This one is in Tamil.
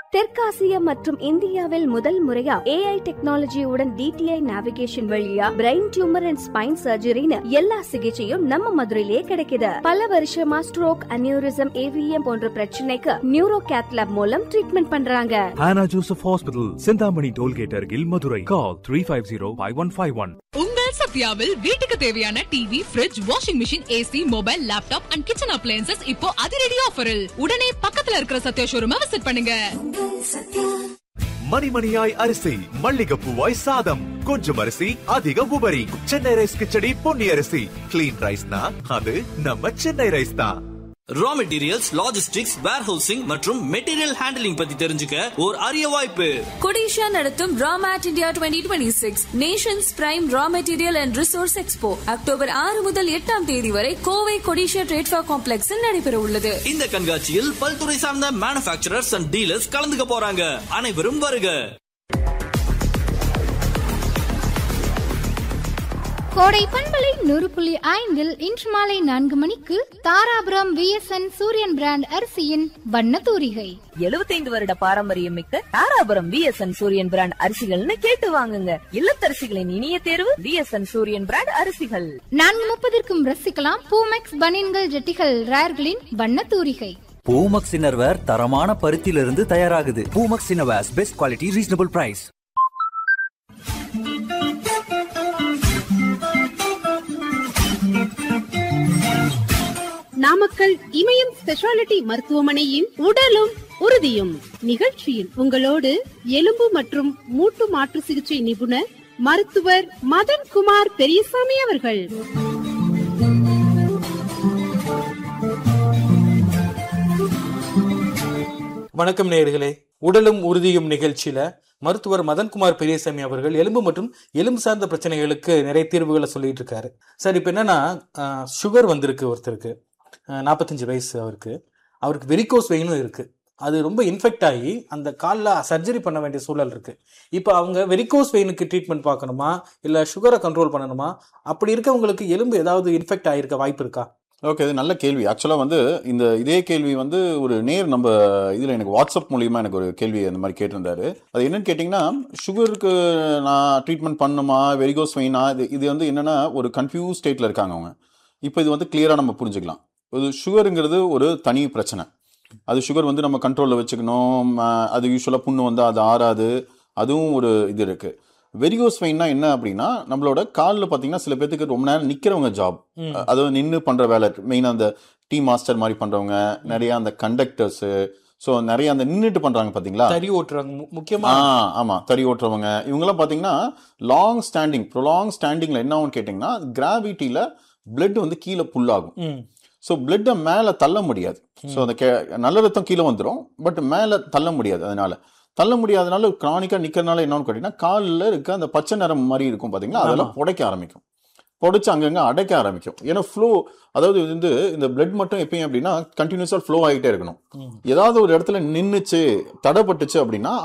தெற்காசியா மற்றும் இந்தியாவில் முதல் முறையா ஏஐ டெக்னாலஜியுடன் டிடிஐ நேவிகேஷன் வழியா பிரெயின் டியூமர் அண்ட் ஸ்பைன் சர்ஜரின்னு எல்லா சிகிச்சையும் நம்ம மதுரையிலே கிடைக்குது பல வருஷமா ஸ்ட்ரோக் அனியூரிசம் ஏவிஎம் போன்ற பிரச்சனைக்கு நியூரோ கேத்லாப் மூலம் ட்ரீட்மெண்ட் பண்றாங்க Hannah Joseph Hospital, Sindhamani Tollgate Argil, Madurai. Call 350-5151. உங்கள் சத்யாவில் வீட்டுக்கு தேவையான TV fridge washing machine AC mobile laptop and kitchen appliances இப்போ அதிரடி ஆஃபரில் உடனே பக்கத்துல இருக்கிற சத்யா ஷோரூமை விசிட் பண்ணுங்க மணிமணியாய் அரிசி மல்லிகைப்பூவாய் சாதம் கொஞ்சம் அரிசி அதிக உபரி சென்னை ரைஸ் கிச்சடி பொன்னி அரிசி கிளீன் ரைஸ்னா அது நம்ம சென்னை ரைஸ் தான் ரா மெட்டீரியல்ஸ் லாஜிஸ்டிக்ஸ் வேர்ஹவுசிங் மற்றும் மெட்டீரியல் ஹேண்டலிங் பத்தி தெரிஞ்சுக்க ஒரு அரிய வாய்ப்பு கொடிஷா நடத்தும் ராமேட் India twenty twenty six nations prime raw material and resource expo October ஆறு முதல் எட்டாம் தேதி வரை கோவை கொடிஷா ட்ரேட்ஃபா காம்ப்ளெக்ஸில் நடைபெற உள்ளது இந்த கண்காட்சியில் பல்துறை சார்ந்த மேனுபேக்சரர்ஸ் அண்ட் டீலர்ஸ் கலந்துக்க போறாங்க அனைவரும் வருக கோடை பண்பலை நூறு புள்ளி ஐந்தில் இன்று மாலை நான்கு மணிக்கு தாராபுரம் விஎஸ்என் சூரியன் பிராண்ட் அரிசியின் வண்ண தூரிகை எழுபத்தைந்து வருட பாரம்பரியம் மிக்க தாராபுரம் விஎஸ்என் சூரியன் பிராண்ட் அரிசிகள்னு கேட்டு வாங்குங்க இல்லத்தரசிகளின் இனிய தேர்வு விஎஸ்என் சூரியன் பிராண்ட் அரிசிகள் நான்கு முப்பதற்கும் ரசிக்கலாம் பூமெக்ஸ் பனியன்கள் ஜெட்டிகள் ரேர்களின் வண்ண தூரிகை பூமக்ஸ் இன்னர்வேர் தரமான பருத்தியிலிருந்து தயாராகுது Poomex innerwears best quality reasonable price Namakkal Imayam speciality மருத்துவமனையின் உடலும் உறுதியும் நிகழ்ச்சியில் உங்களோடு எலும்பு மற்றும் மூட்டு மாற்று சிகிச்சை நிபுணர் மருத்துவர் மதன் குமார் பெரியசாமி அவர்கள் வணக்கம் நேயர்களே உடலும் உறுதியும் நிகழ்ச்சியில மருத்துவர் மதன்குமார் பெரியசாமி அவர்கள் எலும்பு மற்றும் எலும்பு சார்ந்த பிரச்சனைகளுக்கு நிறைய தீர்வுகளை சொல்லிட்டு இருக்காரு சார் இப்போ என்னன்னா சுகர் வந்திருக்கு ஒருத்தருக்கு நாற்பத்தஞ்சு வயசு அவருக்கு அவருக்கு வெரிகோஸ் வெயினும் இருக்கு அது ரொம்ப இன்ஃபெக்ட் ஆகி அந்த காலில் சர்ஜரி பண்ண வேண்டிய சூழல் இருக்கு இப்போ அவங்க வெரிகோஸ் வெயினுக்கு ட்ரீட்மெண்ட் பார்க்கணுமா இல்லை சுகரை கண்ட்ரோல் பண்ணணுமா அப்படி இருக்கவங்களுக்கு எலும்பு ஏதாவது இன்ஃபெக்ட் ஆகிருக்க வாய்ப்பு இருக்கா ஓகே இது நல்ல கேள்வி ஆக்சுவலாக வந்து இந்த இதே கேள்வி வந்து ஒரு நேர் நம்ம இதில் எனக்கு வாட்ஸ்அப் மூலியமா எனக்கு ஒரு கேள்வி அந்த மாதிரி கேட்டிருந்தாரு அது என்னன்னு கேட்டிங்கன்னா சுகருக்கு நான் ட்ரீட்மெண்ட் பண்ணுமா வெரிகோஸ் வெயினா இது இது வந்து என்னன்னா ஒரு கன்ஃபியூஸ் ஸ்டேட்டில் இருக்காங்க அவங்க இப்போ இது வந்து கிளியராக நம்ம புரிஞ்சுக்கலாம் இது சுகருங்கிறது ஒரு தனி பிரச்சனை அது சுகர் வந்து நம்ம கண்ட்ரோலில் வச்சுக்கணும் அஹ் அது யூஸ்வலாக புண்ணு வந்து அது ஆறாது அதுவும் ஒரு இது இருக்குது வெரிகோஸ் வெயின்னா என்ன அப்படின்னா நம்மளோட காலில் பார்த்தீங்கன்னா சில பேர்த்துக்கு ரொம்ப நேரம் நிற்கிறவங்க ஜாப் அதாவது நின்று பண்ணுற வேலை மெயினாக அந்த டீ மாஸ்டர் மாதிரி பண்ணுறவங்க நிறைய அந்த கண்டக்டர்ஸு ஸோ நிறைய அந்த நின்றுட்டு பண்ணுறாங்க பார்த்தீங்களா தறி ஓட்டுறாங்க மு- முக்கியமா ஆ ஆமாம் தறி ஓட்டுறவங்க இவங்கெல்லாம் பார்த்தீங்கன்னா லாங் ஸ்டாண்டிங் ப்ரொலாங் ஸ்டாண்டிங்கில் என்ன ஆகும்னு கேட்டிங்கன்னா கிராவிட்டியில் பிளட் வந்து கீழே புல்லாகும் ம் ஸோ பிளட்டை மேலே தள்ள முடியாது ஸோ அந்த கே நல்ல ரத்தம் கீழே வந்துடும் பட் மேலே தள்ள முடியாது அதனால தள்ள முடியாதனால கிரானிக்காக நிற்கிறனால என்னன்னு கேட்டிங்கன்னா காலில் இருக்க அந்த பச்சை நிறம் மாதிரி இருக்கும் பார்த்தீங்களா அதெல்லாம் புடைக்க ஆரம்பிக்கும் புடைச்சு அங்கங்கே அடைக்க ஆரம்பிக்கும் ஏன்னா ஃப்ளோ அதாவது இது வந்து இந்த பிளட் மட்டும் எப்பயும் அப்படின்னா கண்டினியூஸாக ஃப்ளோ ஆகிட்டே இருக்கணும் ஏதாவது ஒரு இடத்துல நின்றுச்சு தடைப்பட்டுச்சு அப்படின்னா